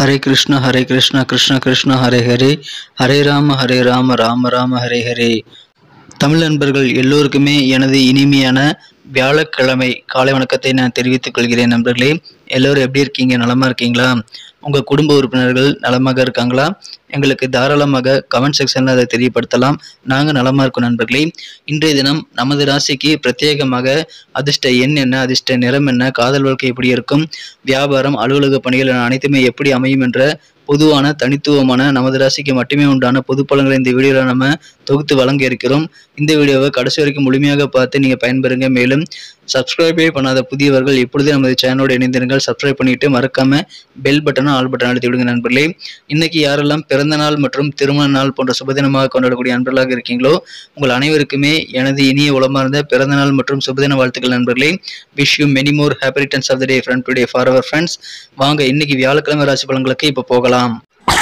ஹரே கிருஷ்ண ஹரே கிருஷ்ண கிருஷ்ண கிருஷ்ண ஹரே ஹரே ஹரே ராம ஹரே ராம ராம ராம ஹரே ஹரே தமிழ் நண்பர்கள் எல்லோருக்குமே எனது இனிமையான வியாழக்கிழமை காலை வணக்கத்தை நான் தெரிவித்துக் கொள்கிறேன் நண்பர்களே எல்லோரும் எப்படி இருக்கீங்க நலமா இருக்கீங்களா உங்கள் குடும்ப உறுப்பினர்கள் நலமாக இருக்காங்களா எங்களுக்கு தாராளமாக கமெண்ட் செக்ஷனில் அதை தெரியப்படுத்தலாம் நாங்கள் நலமாக இருக்கோம் நண்பர்களே இன்றைய தினம் நமது ராசிக்கு பிரத்யேகமாக அதிர்ஷ்ட எண் என்ன அதிர்ஷ்ட நிறம் என்ன காதல் வாழ்க்கை எப்படி இருக்கும் வியாபாரம் அலுவலக பணிகள் என அனைத்துமே எப்படி அமையும் என்ற பொதுவான தனித்துவமான நமது ராசிக்கு மட்டுமே உண்டான பொது பலன்களை இந்த வீடியோவில் நம்ம தொகுத்து வழங்க இருக்கிறோம் இந்த வீடியோவை கடைசி வரைக்கும் முழுமையாக பார்த்து நீங்கள் பயன்பெறுங்க மேலும் சப்ஸ்கிரைபே பண்ணாத புதியவர்கள் இப்பொழுதே நமது சேனலோடு இணைந்திருங்கள் சப்ஸ்கிரைப் பண்ணிட்டு மறக்காம பெல் பட்டனும் ஆல் பட்டன் அழுத்தி விடுங்க நண்பர்களே இன்னைக்கு யாரெல்லாம் பிறந்த நாள் மற்றும் திருமண நாள் போன்ற சுபதினமாக கொண்டாடக்கூடிய நண்பர்களாக இருக்கீங்களோ உங்கள் அனைவருக்குமே எனது இனிய உளமார்ந்த பிறந்த நாள் மற்றும் சுபதின வாழ்த்துக்கள் நண்பர்களே wish you many more happy returns of the day friend today for our friends வாங்க இன்னைக்கு வியாழக்கிழமை ராசி பலன்களுக்கு இப்போ போகலாம்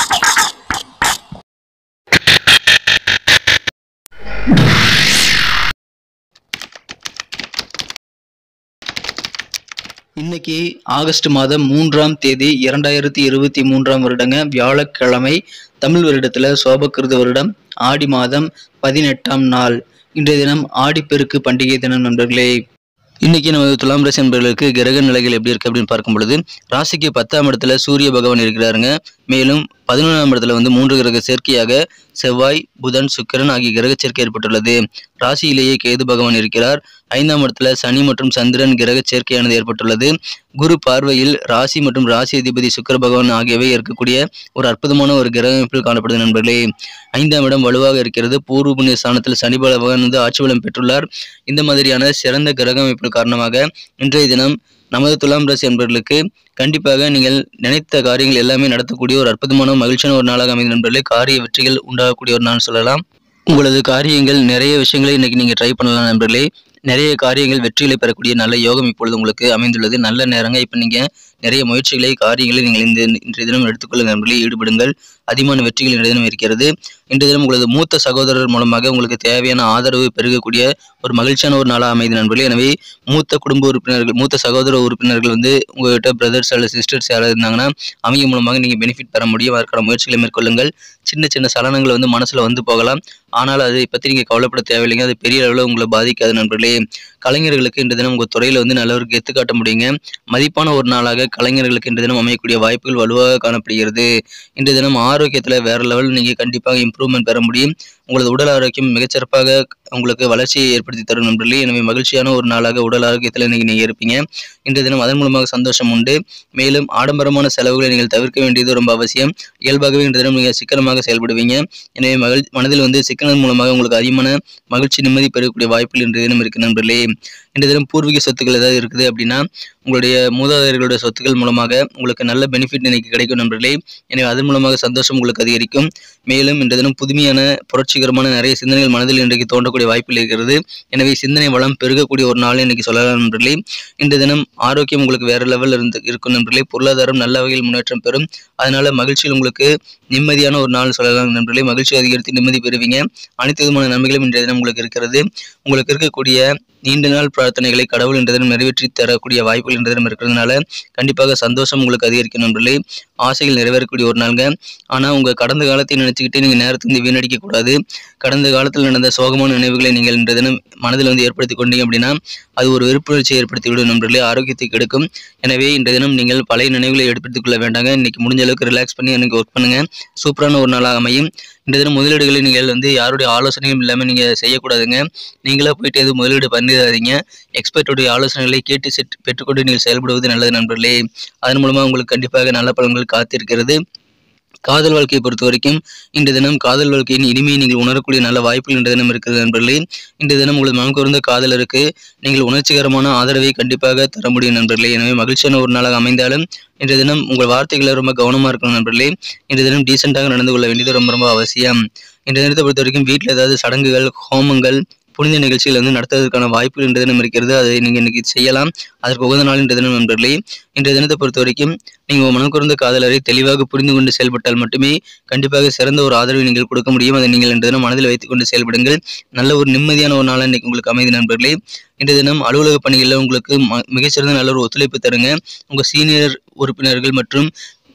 இன்னைக்கு ஆகஸ்ட் மாதம் மூன்றாம் தேதி இரண்டாயிரத்தி இருபத்தி மூன்றாம் வருடங்க வியாழக்கிழமை தமிழ் வருடத்துல சோபக்கிருத வருடம் ஆடி மாதம் பதினெட்டாம் நாள் இன்றைய தினம் ஆடிப்பெருக்கு பண்டிகை தினம் நண்பர்களே இன்னைக்கு நமது துலாம் ராசி நண்பர்களுக்கு கிரக நிலைகள் எப்படி இருக்கு அப்படின்னு பார்க்கும் பொழுது ராசிக்கு பத்தாம் இடத்துல சூரிய பகவான் இருக்கிறாருங்க மேலும் பதினொன்றாம் இடத்துல வந்து மூன்று கிரக சேர்க்கையாக செவ்வாய் புதன் சுக்கிரன் ஆகிய கிரக சேர்க்கை ஏற்பட்டுள்ளது ராசியிலேயே கேது பகவான் இருக்கிறார் ஐந்தாம் இடத்துல சனி மற்றும் சந்திரன் கிரக சேர்க்கையானது ஏற்பட்டுள்ளது குரு பார்வையில் ராசி மற்றும் ராசி அதிபதி சுக்கிர பகவான் ஆகியவை இருக்கக்கூடிய ஒரு அற்புதமான ஒரு கிரக அமைப்பில் காணப்படுது நண்பர்களே ஐந்தாம் இடம் வலுவாக இருக்கிறது பூர்வ புண்ணிய ஸ்தானத்தில் சனி பகவான் வந்து ஆட்சி பலம் பெற்றுள்ளார் இந்த மாதிரியான சிறந்த கிரக அமைப்பில் காரணமாக இன்றைய தினம் நமது துலாம் ராசி என்பவர்களுக்கு கண்டிப்பாக நீங்கள் நினைத்த காரியங்கள் எல்லாமே நடத்தக்கூடிய ஒரு அற்புதமான மகிழ்ச்சியான ஒரு நாளாக அமைந்த நண்பர்களே காரிய வெற்றிகள் உண்டாகக்கூடிய ஒரு நாள் சொல்லலாம் உங்களது காரியங்கள் நிறைய விஷயங்களை இன்னைக்கு நீங்கள் ட்ரை பண்ணலாம் நண்பர்களே நிறைய காரியங்கள் வெற்றிகளை பெறக்கூடிய நல்ல யோகம் இப்பொழுது உங்களுக்கு அமைந்துள்ளது நல்ல நேரங்க இப்போ நீங்கள் நிறைய முயற்சிகளை காரியங்களை நீங்கள் இந்த இன்றைய தினம் எடுத்துக்கொள்ளுங்க நண்பர்களே ஈடுபடுங்கள் அதிகமான வெற்றிகள் இன்றைய தினம் இருக்கிறது இன்றைய தினம் உங்களது மூத்த சகோதரர் மூலமாக உங்களுக்கு தேவையான ஆதரவு பெருகக்கூடிய ஒரு மகிழ்ச்சியான ஒரு நாளாக அமைது நண்பர்களே எனவே மூத்த குடும்ப உறுப்பினர்கள் மூத்த சகோதர உறுப்பினர்கள் வந்து உங்கள்கிட்ட பிரதர்ஸ் அல்லது சிஸ்டர்ஸ் யாராவது இருந்தாங்கன்னா அவங்க மூலமாக நீங்கள் பெனிஃபிட் பெற முடியும் அதற்கான முயற்சிகளை மேற்கொள்ளுங்கள் சின்ன சின்ன சலனங்கள் வந்து மனசில் வந்து போகலாம் ஆனால் அதை பற்றி நீங்கள் கவலைப்பட தேவையில்லைங்க அது பெரிய அளவில் உங்களை பாதிக்காது நண்பர்களே கலைஞர்களுக்கு இன்று தினம் உங்கள் துறையில் வந்து நல்லவருக்கு எத்து காட்ட முடியுங்க மதிப்பான ஒரு நாளாக கலைஞர்களுக்கு இன்று தினம் அமையக்கூடிய வாய்ப்புகள் வலுவாக காணப்படுகிறது இன்று தினம் ஆரோக்கியத்தில் வேற லெவல் நீங்கள் கண்டிப்பாக இம்ப்ரூவ்மெண்ட் பெற முடியும் உங்களது உடல் ஆரோக்கியம் மிகச்சிறப்பாக உங்களுக்கு வளர்ச்சியை ஏற்படுத்தி தரும் நண்பர்களே எனவே மகிழ்ச்சியான ஒரு நாளாக உடல் ஆரோக்கியத்தில் இன்னைக்கு நீங்கள் இருப்பீங்க இன்றைய தினம் அதன் மூலமாக சந்தோஷம் உண்டு மேலும் ஆடம்பரமான செலவுகளை நீங்கள் தவிர்க்க வேண்டியது ரொம்ப அவசியம் இயல்பாகவே இன்றைய தினம் நீங்கள் சிக்கனமாக செயல்படுவீங்க எனவே மகிழ் மனதில் வந்து சிக்கனம் மூலமாக உங்களுக்கு அதிகமான மகிழ்ச்சி நிம்மதி பெறக்கூடிய வாய்ப்புகள் இன்றைய தினம் இருக்கு நண்பர்களே இன்றைய தினம் பூர்வீக சொத்துக்கள் ஏதாவது இருக்குது அப்படின்னா உங்களுடைய மூதாதையர்களுடைய சொத்துக்கள் மூலமாக உங்களுக்கு நல்ல பெனிஃபிட் இன்னைக்கு கிடைக்கும் நண்பர்களே எனவே அதன் மூலமாக சந்தோஷம் உங்களுக்கு அதிகரிக்கும் மேலும் இன்றைய தினம் புதுமையான புரட்சிகரமான நிறைய சிந்தனைகள் மனதில் இன்றைக்கு தோன்றக்கூடிய வாய்ப்பில் இருக்கிறது எனவே சிந்தனை வளம் பெருகக்கூடிய ஒரு நாள் இன்னைக்கு சொல்லலாம் நண்பர்களே இன்றைய தினம் ஆரோக்கியம் உங்களுக்கு வேற லெவலில் இருந்து இருக்கும் நண்பர்களே பொருளாதாரம் நல்ல வகையில் முன்னேற்றம் பெறும் அதனால மகிழ்ச்சியில் உங்களுக்கு நிம்மதியான ஒரு நாள் சொல்லலாம் நண்பர்களே மகிழ்ச்சி அதிகரித்து நிம்மதி பெறுவீங்க அனைத்து விதமான நன்மைகளும் இன்றைய தினம் உங்களுக்கு இருக்கிறது உங்களுக்கு இருக்கக்கூடிய நீண்ட நாள் பிரார்த்தனைகளை கடவுள் இன்றைய தினம் நிறைவேற்றி தரக்கூடிய வாய்ப்புகள் இன்றைய தினம் இருக்கிறதுனால கண்டிப்பாக சந்தோஷம் உங்களுக்கு அதிகரிக்கும் நண்பர்களே ஆசைகள் நிறைவேறக்கூடிய ஒரு நாளுங்க ஆனால் உங்கள் கடந்த காலத்தை நினச்சிக்கிட்டு நீங்கள் நேரத்தை வந்து வீணடிக்க கூடாது கடந்த காலத்தில் நடந்த சோகமான நினைவுகளை நீங்கள் இன்றைய தினம் மனதில் வந்து ஏற்படுத்தி கொண்டீங்க அப்படின்னா அது ஒரு வெறுப்புணர்ச்சியை ஏற்படுத்திவிடும் நண்பர்களே ஆரோக்கியத்தை கெடுக்கும் எனவே இன்றைய தினம் நீங்கள் பழைய நினைவுகளை ஏற்படுத்திக் கொள்ள வேண்டாங்க இன்னைக்கு முடிஞ்ச அளவுக்கு ரிலாக்ஸ் பண்ணி எனக்கு ஒர்க் பண்ணுங்க சூப்பரான ஒரு நாளாக அமையும் இந்த தினம் முதலீடுகளை நீங்கள் வந்து யாருடைய ஆலோசனையும் இல்லாமல் நீங்கள் செய்யக்கூடாதுங்க நீங்களே போயிட்டு எதுவும் முதலீடு பண்ணிடாதீங்க எக்ஸ்பர்ட்டுடைய ஆலோசனைகளை கேட்டு செட் பெற்றுக்கொண்டு நீங்கள் செயல்படுவது நல்லது நண்பர்களே அதன் மூலமாக உங்களுக்கு கண்டிப்பாக நல்ல பலன்கள் காத்திருக்கிறது காதல் வாழ்க்கையை பொறுத்த வரைக்கும் இன்று தினம் காதல் வாழ்க்கையின் இனிமையை நீங்கள் உணரக்கூடிய நல்ல வாய்ப்புகள் இன்று தினம் இருக்குது நண்பர்களே இன்று தினம் உங்களது மனம் குறைந்த காதலருக்கு நீங்கள் உணர்ச்சிகரமான ஆதரவை கண்டிப்பாக தர முடியும் நண்பர்களே எனவே மகிழ்ச்சியான ஒரு நாளாக அமைந்தாலும் இன்றைய தினம் உங்கள் வார்த்தைகளை ரொம்ப கவனமாக இருக்கணும் நண்பர்களே இன்றைய தினம் டீசெண்டாக நடந்து கொள்ள வேண்டியது ரொம்ப ரொம்ப அவசியம் இன்றைய தினத்தை பொறுத்த வரைக்கும் வீட்டில் ஏதாவது சடங்குகள் ஹோமங்கள் புனித நிகழ்ச்சிகள் வந்து நடத்துவதற்கான வாய்ப்புகள் இன்றைய தினம் இருக்கிறது அதை நீங்கள் இன்னைக்கு செய்யலாம் அதற்கு உகந்த நாள் இன்றைய தினம் நண்பர்களே இன்றைய தினத்தை பொறுத்த வரைக்கும் நீங்கள் உங்கள் மனம் குறைந்த காதலரை தெளிவாக புரிந்து கொண்டு செயல்பட்டால் மட்டுமே கண்டிப்பாக சிறந்த ஒரு ஆதரவை நீங்கள் கொடுக்க முடியும் அதை நீங்கள் இன்றைய தினம் மனதில் வைத்துக் கொண்டு செயல்படுங்கள் நல்ல ஒரு நிம்மதியான ஒரு நாளாக இன்னைக்கு உங்களுக்கு அமைதி நண்பர்களே இன்றைய தினம் அலுவலக பணிகளில் உங்களுக்கு ம- மிகச்சிறந்த நல்ல ஒரு ஒத்துழைப்பு தருங்க உங்கள் சீனியர் உறுப்பினர்கள் மற்றும்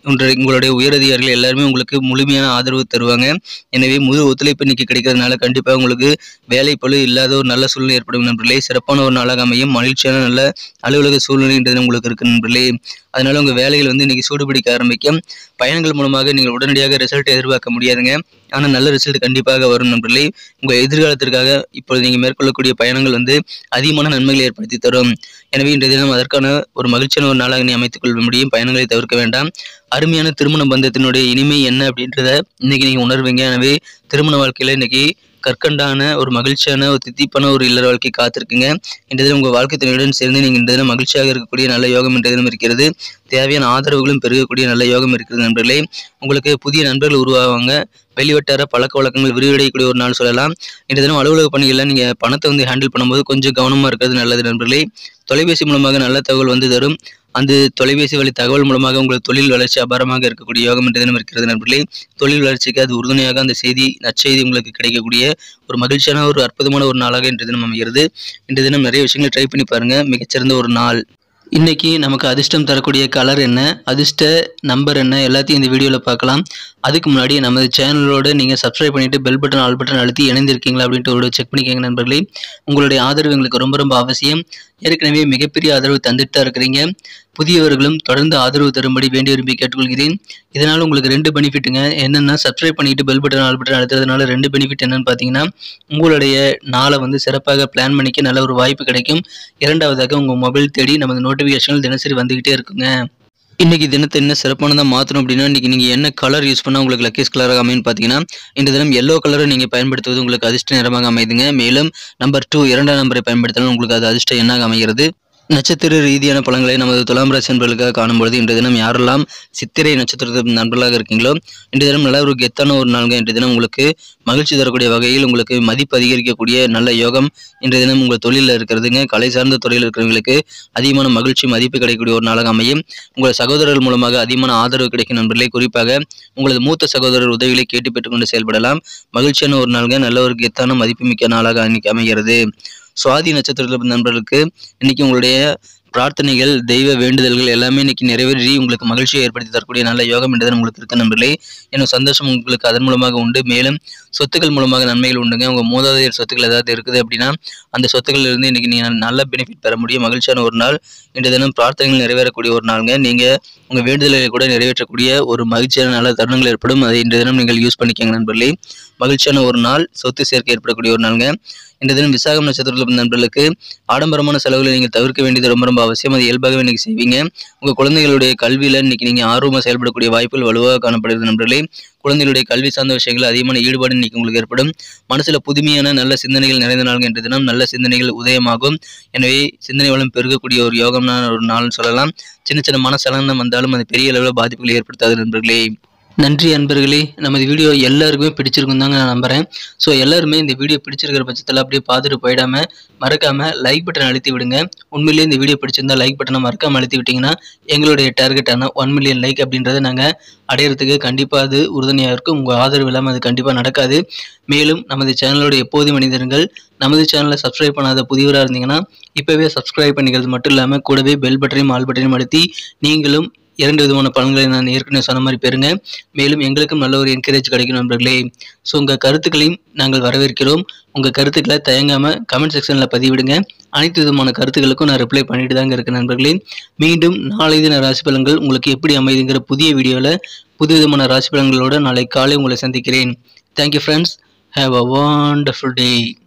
உன்ற- உங்களுடைய உயரதிகாரிகள் எல்லாருமே உங்களுக்கு முழுமையான ஆதரவு தருவாங்க எனவே முழு ஒத்துழைப்பு இன்னைக்கு கிடைக்கிறதுனால கண்டிப்பாக உங்களுக்கு வேலை பளு இல்லாத ஒரு நல்ல சூழ்நிலை ஏற்படும் நண்பர்களே சிறப்பான ஒரு நாளாக அமையும் மகிழ்ச்சியான நல்ல அலுவலக சூழ்நிலைன்றது உங்களுக்கு இருக்கு நண்பர்களே அதனால உங்கள் வேலைகள் வந்து இன்னைக்கு சூடுபிடிக்க ஆரம்பிக்கும் பயணங்கள் மூலமாக நீங்கள் உடனடியாக ரிசல்ட் எதிர்பார்க்க முடியாதுங்க ஆனால் நல்ல ரிசல்ட் கண்டிப்பாக வரும் நண்பர்களே உங்கள் எதிர்காலத்திற்காக இப்பொழுது நீங்கள் மேற்கொள்ளக்கூடிய பயணங்கள் வந்து அதிகமான நன்மைகளை ஏற்படுத்தி தரும் எனவே இன்றைய தினம் அதற்கான ஒரு மகிழ்ச்சியான ஒரு நாளாக நீ அமைத்துக் கொள்ள முடியும் பயணங்களை தவிர்க்க வேண்டாம் அருமையான திருமண பந்தத்தினுடைய இனிமை என்ன அப்படின்றத இன்னைக்கு நீங்கள் உணர்வீங்க எனவே திருமண வாழ்க்கையில் இன்னைக்கு கற்கண்டான ஒரு மகிழ்ச்சியான ஒரு தித்திப்பான ஒரு இல்லற வாழ்க்கை காத்திருக்குங்க இந்த தினம் உங்கள் வாழ்க்கை துணையுடன் சேர்ந்து நீங்கள் இந்த தினம் மகிழ்ச்சியாக இருக்கக்கூடிய நல்ல யோகம் இன்றைய தினம் இருக்கிறது தேவையான ஆதரவுகளும் பெருகக்கூடிய நல்ல யோகம் இருக்கிறது நண்பர்களே உங்களுக்கு புதிய நண்பர்கள் உருவாவாங்க வெளிவட்டார பழக்க வழக்கங்கள் விரிவடையக்கூடிய ஒரு நாள் சொல்லலாம் இந்த தினம் அலுவலக பணிகளில் நீங்கள் பணத்தை வந்து ஹேண்டில் பண்ணும்போது கொஞ்சம் கவனமாக இருக்கிறது நல்லது நண்பர்களே தொலைபேசி மூலமாக நல்ல தகவல் வந்து தரும் அந்த தொலைபேசி வழி தகவல் மூலமாக உங்கள் தொழில் வளர்ச்சி அபாரமாக இருக்கக்கூடிய யோகம் இன்றைய தினம் இருக்கிறது நண்பர்களே தொழில் வளர்ச்சிக்கு அது உறுதுணையாக அந்த செய்தி நற்செய்தி உங்களுக்கு கிடைக்கக்கூடிய ஒரு மகிழ்ச்சியான ஒரு அற்புதமான ஒரு நாளாக இன்றைய தினம் அமைகிறது இன்றைய தினம் நிறைய விஷயங்களை ட்ரை பண்ணி பாருங்க மிகச்சிறந்த ஒரு நாள் இன்னைக்கு நமக்கு அதிர்ஷ்டம் தரக்கூடிய கலர் என்ன அதிர்ஷ்ட நம்பர் என்ன எல்லாத்தையும் இந்த வீடியோவில் பார்க்கலாம் அதுக்கு முன்னாடி நமது சேனலோட நீங்கள் சப்ஸ்கிரைப் பண்ணிட்டு பெல் பட்டன் ஆல் பட்டன் அழுத்தி இணைந்திருக்கீங்களா அப்படின்ட்டு ஒரு செக் பண்ணிக்கோங்க நண்பர்களே உங்களுடைய ஆதரவு எங்களுக்கு ரொம்ப ரொம்ப அவசியம் ஏற்கனவே மிகப்பெரிய ஆதரவு தந்துட்டு தான் இருக்கிறீங்க புதியவர்களும் தொடர்ந்து ஆதரவு தரும்படி வேண்டி விரும்பி கேட்டுக்கொள்கிறேன் இதனால் உங்களுக்கு ரெண்டு பெனிஃபிட்டுங்க என்னென்னா சப்ஸ்கிரைப் பண்ணிட்டு பெல் பட்டன் ஆல் பட்டன் அழுத்துறதுனால ரெண்டு பெனிஃபிட் என்னன்னு பார்த்தீங்கன்னா உங்களுடைய நாளை வந்து சிறப்பாக பிளான் பண்ணிக்க நல்ல ஒரு வாய்ப்பு கிடைக்கும் இரண்டாவதாக உங்கள் மொபைல் தேடி நமது நோட்டிஃபிகேஷன்கள் தினசரி வந்துக்கிட்டே இருக்குங்க இன்னைக்கு தினத்தை என்ன சிறப்பானதாக மாற்றணும் அப்படின்னா இன்னைக்கு நீங்கள் என்ன கலர் யூஸ் பண்ணால் உங்களுக்கு லக்கேஸ் கலராக அமையும் பார்த்தீங்கன்னா இந்த தினம் எல்லோ கலரை நீங்கள் பயன்படுத்துவது உங்களுக்கு அதிர்ஷ்ட நிறமாக அமைதுங்க மேலும் நம்பர் டூ இரண்டாம் நம்பரை பயன்படுத்தினால் உங்களுக்கு அது அதிர்ஷ்ட எண்ணாக அமைகிறது நட்சத்திர ரீதியான பலன்களை நமது துலாம் ராசி நண்பர்களுக்காக காணும்பொழுது இன்றைய தினம் யாரெல்லாம் சித்திரை நட்சத்திரத்து நண்பர்களாக இருக்கீங்களோ இன்றைய தினம் நல்ல ஒரு கெத்தான ஒரு நாளுங்க இன்றைய தினம் உங்களுக்கு மகிழ்ச்சி தரக்கூடிய வகையில் உங்களுக்கு மதிப்பு அதிகரிக்கக்கூடிய நல்ல யோகம் இன்றைய தினம் உங்கள் தொழிலில் இருக்கிறதுங்க கலை சார்ந்த துறையில் இருக்கிறவங்களுக்கு அதிகமான மகிழ்ச்சி மதிப்பு கிடைக்கக்கூடிய ஒரு நாளாக அமையும் உங்கள் சகோதரர்கள் மூலமாக அதிகமான ஆதரவு கிடைக்கும் நண்பர்களே குறிப்பாக உங்களது மூத்த சகோதரர் உதவிகளை கேட்டு பெற்றுக்கொண்டு செயல்படலாம் மகிழ்ச்சியான ஒரு நாளுங்க நல்ல ஒரு கெத்தான மதிப்புமிக்க நாளாக இன்னைக்கு அமைகிறது சுவாதி நட்சத்திரத்தில் பிறந்த நண்பர்களுக்கு இன்னைக்கு உங்களுடைய பிரார்த்தனைகள் தெய்வ வேண்டுதல்கள் எல்லாமே இன்னைக்கு நிறைவேறி உங்களுக்கு மகிழ்ச்சியை ஏற்படுத்தி தரக்கூடிய நல்ல யோகம் என்றது உங்களுக்கு இருக்க நண்பர்களே எனக்கு சந்தோஷம் உங்களுக்கு அதன் மூலமாக உண்டு மேலும் சொத்துக்கள் மூலமாக நன்மைகள் உண்டுங்க உங்கள் மூதாதையர் சொத்துக்கள் ஏதாவது இருக்குது அப்படின்னா அந்த சொத்துக்கள் இருந்து இன்னைக்கு நீங்கள் நல்ல பெனிஃபிட் பெற முடியும் மகிழ்ச்சியான ஒரு நாள் இன்றைய தினம் பிரார்த்தனைகள் நிறைவேறக்கூடிய ஒரு நாளுங்க நீங்கள் உங்கள் வேண்டுதல்களை கூட நிறைவேற்றக்கூடிய ஒரு மகிழ்ச்சியான நல்ல தருணங்கள் ஏற்படும் அதை இன்றைய தினம் நீங்கள் யூஸ் பண்ணிக்கங்க நண்பர்களே மகிழ்ச்சியான ஒரு நாள் சொத்து சேர்க்கை ஏற்படக்கூடிய ஒரு நாளுங்க இந்த தினம் விசாகம் நட்சத்திரத்தில் பிறந்த நண்பர்களுக்கு ஆடம்பரமான செலவுகளை நீங்கள் தவிர்க்க வேண்டியது ரொம்ப ரொம்ப அவசியம் அது இயல்பாகவே இன்னைக்கு செய்வீங்க உங்கள் குழந்தைகளுடைய கல்வியில் இன்னைக்கு நீங்கள் ஆர்வமாக செயல்படக்கூடிய வாய்ப்புகள் வலுவாக காணப்படுகிறது நண்பர்களே குழந்தைகளுடைய கல்வி சார்ந்த விஷயங்கள் அதிகமான ஈடுபாடு இன்னைக்கு உங்களுக்கு ஏற்படும் மனசுல புதுமையான நல்ல சிந்தனைகள் நிறைந்த நாள் என்ற தினம் நல்ல சிந்தனைகள் உதயமாகும் எனவே சிந்தனை வளம் பெருகக்கூடிய ஒரு யோகமான ஒரு நாள்னு சொல்லலாம் சின்ன சின்ன மனசலனம் வந்தாலும் அது பெரிய அளவில் பாதிப்புகளை ஏற்படுத்தாது நண்பர்களே நன்றி அன்பர்களே நமது வீடியோ எல்லாருக்குமே பிடிச்சிருக்கும் தாங்க நான் நம்புறேன் ஸோ எல்லாருமே இந்த வீடியோ பிடிச்சிருக்கிற பட்சத்தில் அப்படியே பார்த்துட்டு போயிடாம மறக்காம லைக் பட்டன் அழுத்தி விடுங்க உண்மையிலேயே இந்த வீடியோ பிடிச்சிருந்தா லைக் பட்டனை மறக்காம அழுத்தி விட்டீங்கன்னா எங்களுடைய டார்கெட்டான ஒன் மில்லியன் லைக் அப்படின்றத நாங்கள் அடையிறதுக்கு கண்டிப்பாக அது உறுதுணையாக இருக்கும் உங்கள் ஆதரவு இல்லாமல் அது கண்டிப்பாக நடக்காது மேலும் நமது சேனலோட எப்போது மனிதர்கள் நமது சேனலை சப்ஸ்கிரைப் பண்ணாத புதியவராக இருந்தீங்கன்னா இப்போவே சப்ஸ்கிரைப் பண்ணிக்கிறது மட்டும் இல்லாமல் கூடவே பெல் பட்டனையும் ஆல் பட்டனையும் அழுத்தி நீங்களும் இரண்டு விதமான பலன்களை நான் ஏற்கனவே சொன்ன மாதிரி பெறுங்க மேலும் எங்களுக்கும் நல்ல ஒரு என்கரேஜ் கிடைக்கும் நண்பர்களே ஸோ உங்கள் கருத்துக்களையும் நாங்கள் வரவேற்கிறோம் உங்கள் கருத்துக்களை தயங்காமல் கமெண்ட் செக்ஷனில் பதிவிடுங்க அனைத்து விதமான கருத்துக்களுக்கும் நான் ரிப்ளை பண்ணிட்டு தாங்க இருக்கேன் நண்பர்களே மீண்டும் நாளை தின ராசி பலன்கள் உங்களுக்கு எப்படி அமைதுங்கிற புதிய வீடியோவில் புது விதமான ராசி பலன்களோட நாளை காலை உங்களை சந்திக்கிறேன் thank you friends have a wonderful day